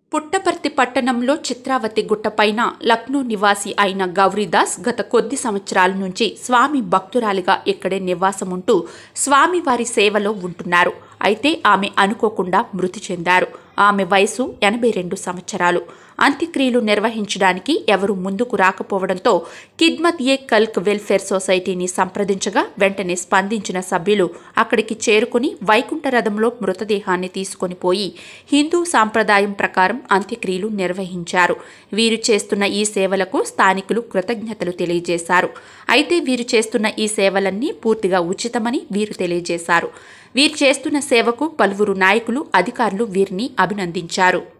పుట్టపర్తి పట్టణంలో చిత్రావతి గుట్టపైన లక్నో నివాసి అయిన గౌరీదాస్ గత కొద్ది సంవత్సరాల నుంచి స్వామి భక్తురాలిగా ఇక్కడే నివాసముంటూ స్వామివారి సేవలో ఉంటున్నారు అయితే ఆమె అనుకోకుండా మృతి చెందారు ఆమె వయసు ఎనభై రెండు సంవత్సరాలు అంత్యక్రియలు నిర్వహించడానికి ఎవరు ముందుకు రాకపోవడంతో కిద్మత్ ఏ కల్క్ వెల్ఫేర్ సొసైటీని సంప్రదించగా వెంటనే స్పందించిన సభ్యులు అక్కడికి చేరుకుని వైకుంఠ రథంలో మృతదేహాన్ని తీసుకొని పోయి హిందూ సాంప్రదాయం ప్రకారం అంత్యక్రియలు నిర్వహించారు వీరు చేస్తున్న ఈ సేవలకు స్థానికులు కృతజ్ఞతలు తెలియజేశారు అయితే వీరు చేస్తున్న ఈ సేవలన్నీ పూర్తిగా ఉచితమని వీరు తెలియజేశారు వీరు చేస్తున్న సేవకు పలువురు నాయకులు అధికారులు వీరిని అభినందించారు